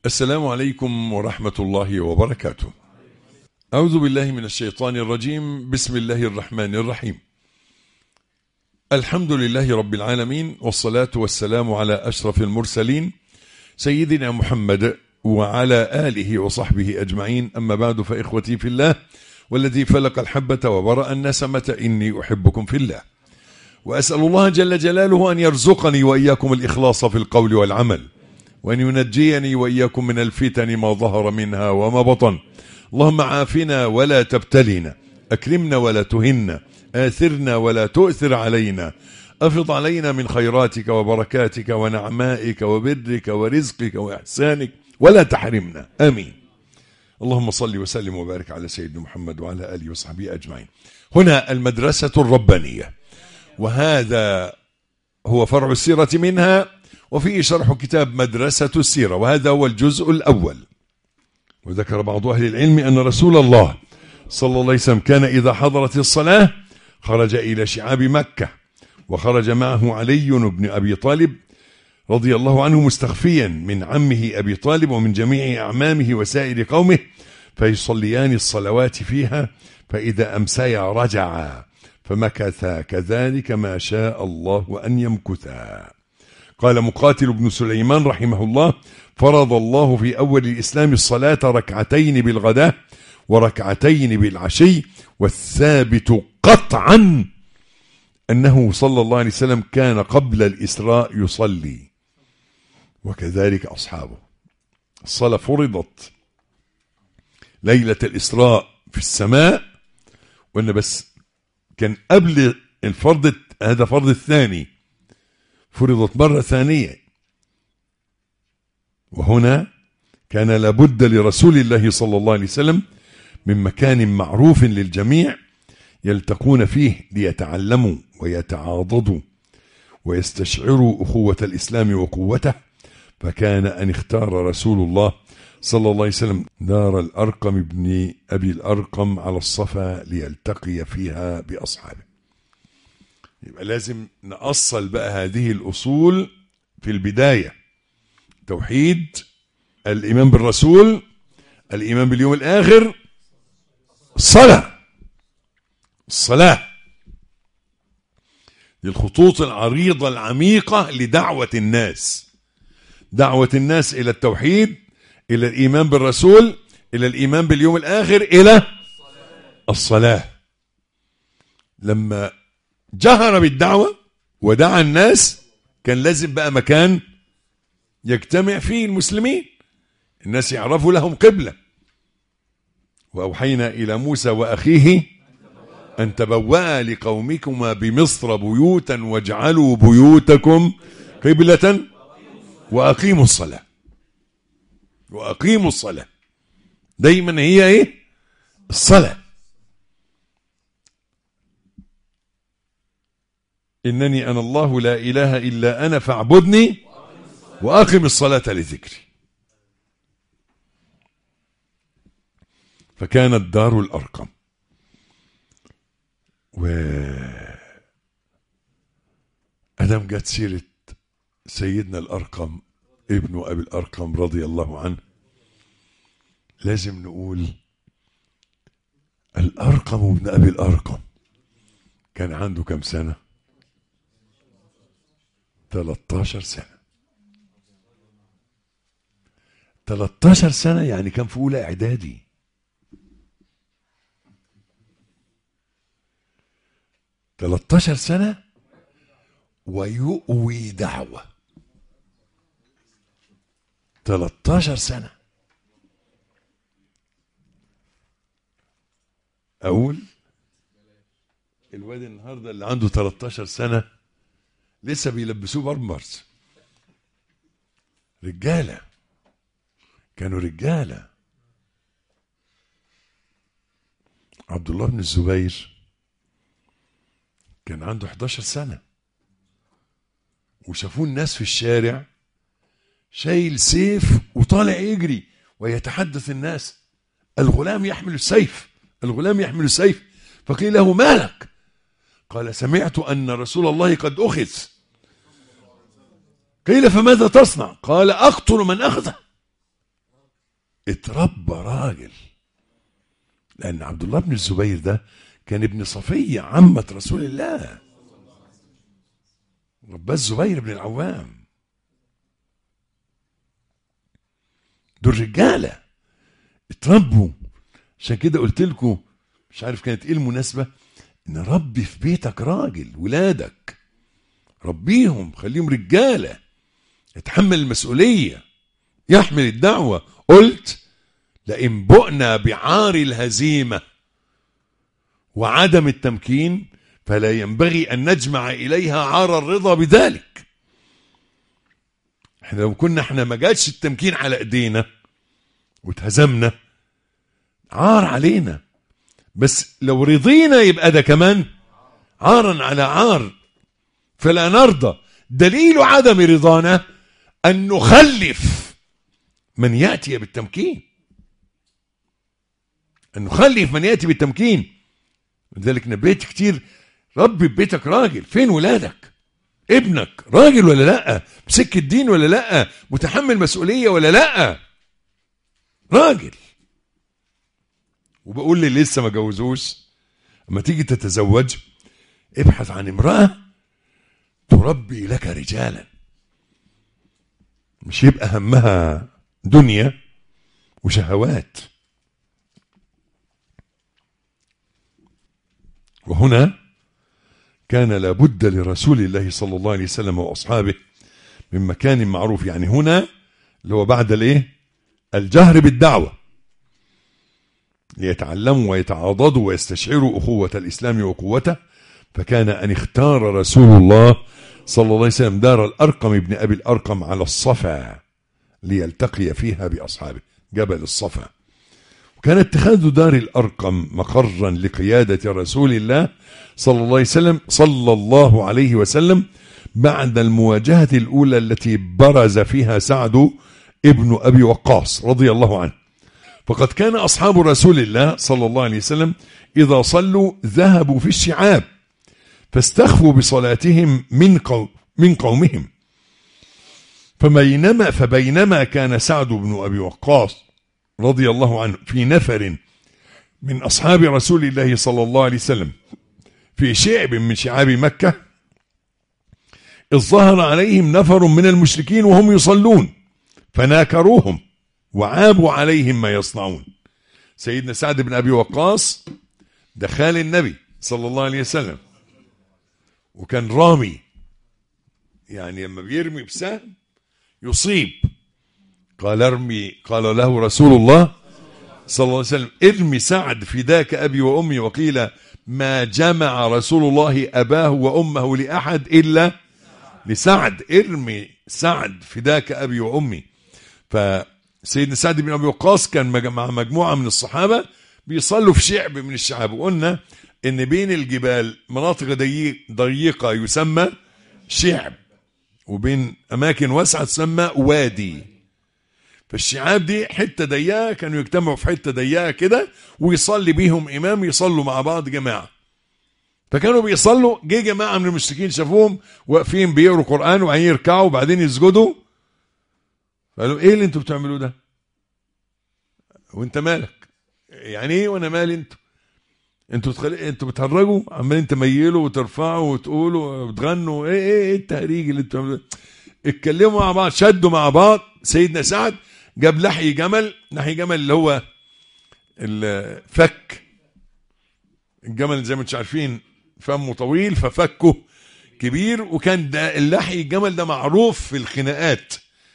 السلام عليكم ورحمة الله وبركاته. أعوذ بالله من الشيطان الرجيم، بسم الله الرحمن الرحيم. الحمد لله رب العالمين والصلاة والسلام على أشرف المرسلين سيدنا محمد وعلى آله وصحبه أجمعين أما بعد فإخوتي في الله والذي فلق الحبة وبرأ النسمة إني أحبكم في الله وأسأل الله جل جلاله أن يرزقني وإياكم الإخلاص في القول والعمل وأن ينجيني وإياكم من الفتن ما ظهر منها وما بطن اللهم عافنا ولا تبتلنا أكرمنا ولا تهنا آثرنا ولا تؤثر علينا أفض علينا من خيراتك وبركاتك ونعمائك وبرك ورزقك وإحسانك ولا تحرمنا آمين اللهم صل وسلم وبارك على سيدنا محمد وعلى آله وصحبه أجمعين هنا المدرسة الربانية وهذا هو فرع السيرة منها وفيه شرح كتاب مدرسة السيرة وهذا هو الجزء الأول وذكر بعض أهل العلم أن رسول الله صلى الله عليه وسلم كان إذا حضرت الصلاة خرج إلى شعاب مكة وخرج معه علي بن أبي طالب رضي الله عنه مستخفيا من عمه أبي طالب ومن جميع أعمامه وسائر قومه فيصليان الصلوات فيها فإذا أمسيا رجعا فمكثا كذلك ما شاء الله أن يمكثا قال مقاتل بن سليمان رحمه الله فرض الله في أول الإسلام الصلاة ركعتين بالغداة وركعتين بالعشي والثابت قطعا أنه صلى الله عليه وسلم كان قبل الإسراء يصلي وكذلك أصحابه الصلاة فرضت ليلة الإسراء في السماء وأن بس كان قبل الفرض هذا فرض الثاني فرضت مرة ثانية وهنا كان لابد لرسول الله صلى الله عليه وسلم من مكان معروف للجميع يلتقون فيه ليتعلموا ويتعاضدوا ويستشعروا أخوة الإسلام وقوته فكان أن اختار رسول الله صلى الله عليه وسلم دار الأرقم ابن أبي الأرقم على الصفا ليلتقي فيها بأصحابه يبقى لازم نأصل بقى هذه الأصول في البداية توحيد الإيمان بالرسول الإيمان باليوم الآخر الصلاة الصلاة دي الخطوط العريضة العميقة لدعوة الناس دعوة الناس إلى التوحيد إلى الإيمان بالرسول إلى الإيمان باليوم الآخر إلى الصلاة لما جهر بالدعوة ودعا الناس كان لازم بقى مكان يجتمع فيه المسلمين الناس يعرفوا لهم قبلة وأوحينا إلى موسى وأخيه أن تبوأ لقومكما بمصر بيوتا واجعلوا بيوتكم قبلة وأقيموا الصلاة وأقيموا الصلاة دايما هي إيه الصلاة إنني أنا الله لا إله إلا أنا فاعبدني وأقم الصلاة لذكري فكانت دار الأرقم و أدم جت سيرة سيدنا الأرقم ابن أبي الأرقم رضي الله عنه لازم نقول الأرقم ابن أبي الأرقم كان عنده كم سنة 13 سنة 13 سنة يعني كان في أولى إعدادي تلتاشر سنة ويؤوي دعوة تلتاشر سنة أقول الواد النهاردة اللي عنده 13 سنة لسه بيلبسوه بامبرز رجالة كانوا رجالة عبد الله بن الزبير كان عنده 11 سنة وشافوه الناس في الشارع شايل سيف وطالع يجري ويتحدث الناس الغلام يحمل السيف الغلام يحمل السيف فقيل له مالك قال سمعت أن رسول الله قد أخذ قيل فماذا تصنع قال أقتل من أخذه اتربى راجل لأن عبد الله بن الزبير ده كان ابن صفية عمة رسول الله رباه الزبير بن العوام دول رجالة اتربوا عشان كده قلت لكم مش عارف كانت ايه المناسبة ان ربي في بيتك راجل ولادك ربيهم خليهم رجالة يتحمل المسؤولية يحمل الدعوة قلت لئن بؤنا بعار الهزيمة وعدم التمكين فلا ينبغي أن نجمع إليها عار الرضا بذلك احنا لو كنا احنا ما جاتش التمكين على ايدينا واتهزمنا عار علينا بس لو رضينا يبقى ده كمان عارا على عار فلا نرضى دليل عدم رضانا أن نخلف من يأتي بالتمكين أن نخلف من يأتي بالتمكين لذلك نبيت كتير ربي ببيتك راجل فين ولادك ابنك راجل ولا لا مسك الدين ولا لا متحمل مسؤولية ولا لا راجل وبقول لي لسه ما جوزوش اما تيجي تتزوج ابحث عن امرأة تربي لك رجالا مش يبقى همها دنيا وشهوات وهنا كان لابد لرسول الله صلى الله عليه وسلم واصحابه من مكان معروف يعني هنا اللي هو بعد الايه الجهر بالدعوه ليتعلموا ويتعاضدوا ويستشعروا اخوه الاسلام وقوته فكان ان اختار رسول الله صلى الله عليه وسلم دار الارقم ابن ابي الارقم على الصفا ليلتقي فيها باصحابه جبل الصفا وكان اتخاذ دار الارقم مقرا لقياده رسول الله صلى الله عليه وسلم صلى الله عليه وسلم بعد المواجهه الاولى التي برز فيها سعد ابن ابي وقاص رضي الله عنه فقد كان اصحاب رسول الله صلى الله عليه وسلم اذا صلوا ذهبوا في الشعاب فاستخفوا بصلاتهم من قوم من قومهم فبينما فبينما كان سعد بن ابي وقاص رضي الله عنه في نفر من اصحاب رسول الله صلى الله عليه وسلم في شعب من شعاب مكه اذ ظهر عليهم نفر من المشركين وهم يصلون فناكروهم وعابوا عليهم ما يصنعون سيدنا سعد بن ابي وقاص ده خال النبي صلى الله عليه وسلم وكان رامي يعني لما بيرمي بسهم يصيب قال ارمي قال له رسول الله صلى الله عليه وسلم ارمي سعد فداك ابي وامي وقيل ما جمع رسول الله اباه وامه لاحد الا لسعد ارمي سعد فداك ابي وامي فسيدنا سعد بن ابي وقاص كان مع مجموعه من الصحابه بيصلوا في شعب من الشعاب وقلنا ان بين الجبال مناطق ضيقه يسمى شعب وبين اماكن واسعه تسمى وادي فالشعاب دي حته ضيقه كانوا يجتمعوا في حته ضيقه كده ويصلي بيهم امام يصلوا مع بعض جماعه فكانوا بيصلوا جه جماعه من المشركين شافوهم واقفين بيقروا قران وبعدين يركعوا وبعدين يسجدوا قالوا ايه اللي انتوا بتعملوه ده وانت مالك يعني ايه وانا مالي انتوا انتوا بتخل... انتوا بتهرجوا عمالين تميلوا وترفعوا وتقولوا وتغنوا ايه ايه ايه التهريج اللي انتوا اتكلموا مع بعض شدوا مع بعض سيدنا سعد جاب لحي جمل لحي جمل اللي هو الفك الجمل زي ما انتم عارفين فمه طويل ففكه كبير وكان ده اللحي الجمل ده معروف في الخناقات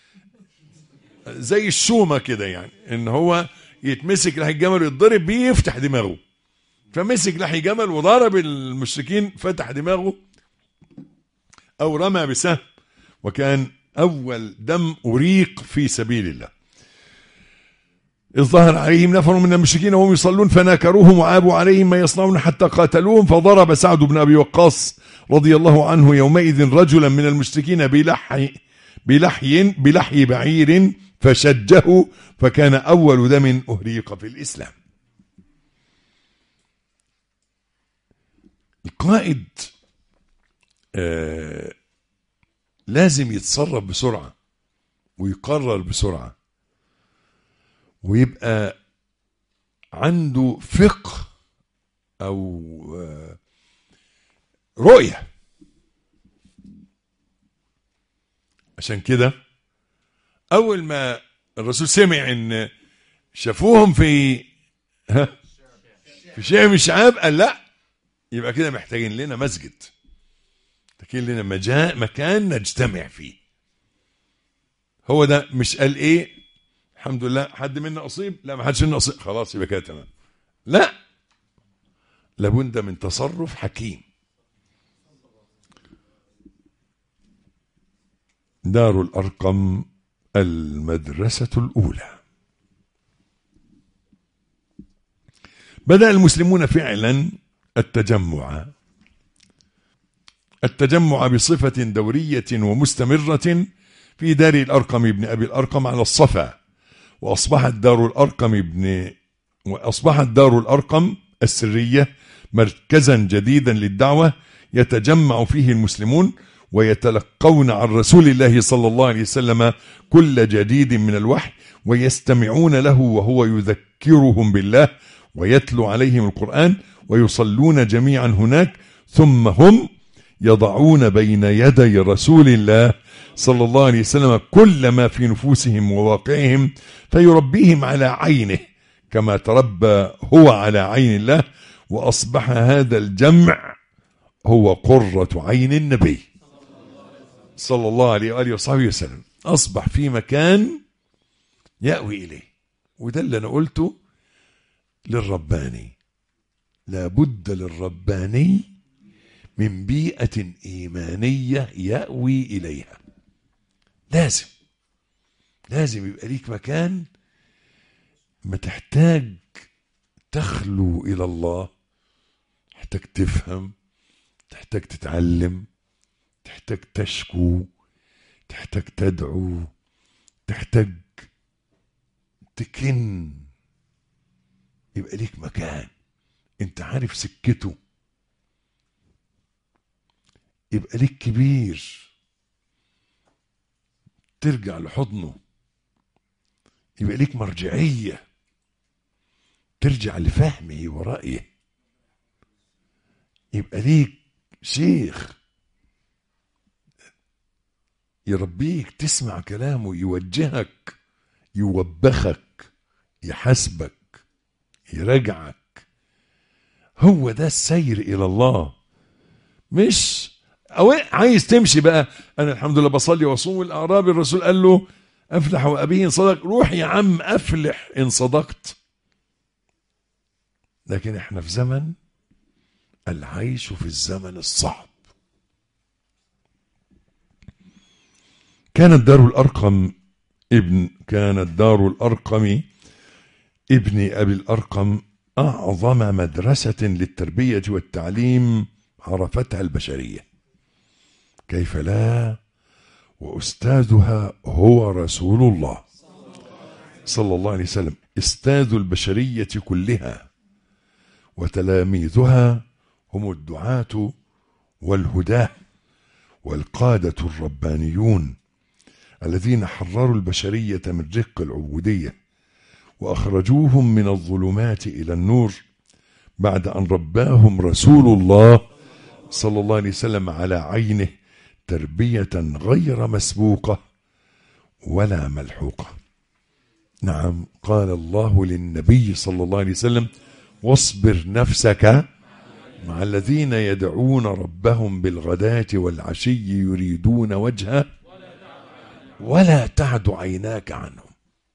زي الشومه كده يعني ان هو يتمسك لحي الجمل ويتضرب بيه يفتح دماغه فمسك لحي جمل وضرب المشركين فتح دماغه او رمى بسهم وكان اول دم اريق في سبيل الله إذ ظهر عليهم نفر من المشركين وهم يصلون فناكروهم وعابوا عليهم ما يصنعون حتى قاتلوهم فضرب سعد بن ابي وقاص رضي الله عنه يومئذ رجلا من المشركين بلحي بلحي بلحي بعير فشجه فكان اول دم اهريق في الاسلام القائد آه لازم يتصرف بسرعة ويقرر بسرعة ويبقى عنده فقه او آه، رؤيه عشان كده اول ما الرسول سمع ان شافوهم في ها في شيء من الشعاب قال لا يبقى كده محتاجين لنا مسجد محتاجين لنا مجا- مكان نجتمع فيه هو ده مش قال ايه الحمد لله حد منا اصيب لا ما حدش منا اصيب خلاص يبقى كده تمام لا لابد من تصرف حكيم دار الارقم المدرسه الاولى بدا المسلمون فعلا التجمع التجمع بصفه دوريه ومستمره في دار الارقم بن ابي الارقم على الصفا واصبحت دار الارقم بن واصبحت دار الارقم السريه مركزا جديدا للدعوه يتجمع فيه المسلمون ويتلقون عن رسول الله صلى الله عليه وسلم كل جديد من الوحي ويستمعون له وهو يذكرهم بالله ويتلو عليهم القران ويصلون جميعا هناك ثم هم يضعون بين يدي رسول الله صلى الله عليه وسلم كل ما في نفوسهم وواقعهم فيربيهم على عينه كما تربى هو على عين الله واصبح هذا الجمع هو قرة عين النبي صلى الله عليه واله وصحبه وسلم اصبح في مكان يأوي اليه وده اللي انا قلته للرباني لابد للرباني من بيئة إيمانية يأوي إليها لازم لازم يبقى ليك مكان ما تحتاج تخلو إلى الله تحتاج تفهم تحتاج تتعلم تحتاج تشكو تحتاج تدعو تحتاج تكن يبقى ليك مكان انت عارف سكته يبقى ليك كبير ترجع لحضنه يبقى ليك مرجعية ترجع لفهمه ورأيه يبقى ليك شيخ يربيك تسمع كلامه يوجهك يوبخك يحاسبك يراجعك هو ده السير إلى الله مش أو عايز تمشي بقى انا الحمد لله بصلي واصوم والاعرابي الرسول قال له افلح وابيه ان صدق روح يا عم افلح ان صدقت لكن احنا في زمن العيش في الزمن الصعب كانت دار الارقم ابن كانت دار الارقم ابن ابي الارقم اعظم مدرسه للتربيه والتعليم عرفتها البشريه كيف لا واستاذها هو رسول الله صلى الله عليه وسلم استاذ البشريه كلها وتلاميذها هم الدعاه والهداه والقاده الربانيون الذين حرروا البشريه من رق العبوديه واخرجوهم من الظلمات الى النور بعد ان رباهم رسول الله صلى الله عليه وسلم على عينه تربيه غير مسبوقه ولا ملحوقه نعم قال الله للنبي صلى الله عليه وسلم واصبر نفسك مع الذين يدعون ربهم بالغداة والعشي يريدون وجهه ولا تعد عيناك عنهم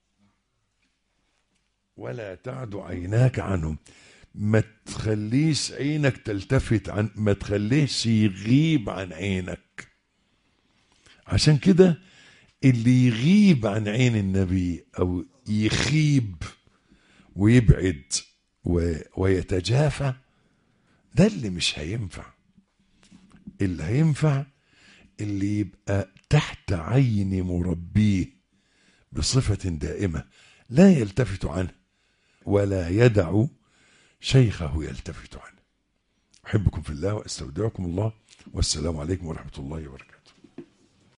ولا تعد عيناك عنهم ما تخليش عينك تلتفت عن ما تخليش يغيب عن عينك عشان كده اللي يغيب عن عين النبي او يخيب ويبعد و... ويتجافى ده اللي مش هينفع اللي هينفع اللي يبقى تحت عين مربيه بصفة دائمة لا يلتفت عنه ولا يدع شيخه يلتفت عنه أحبكم في الله وأستودعكم الله والسلام عليكم ورحمة الله وبركاته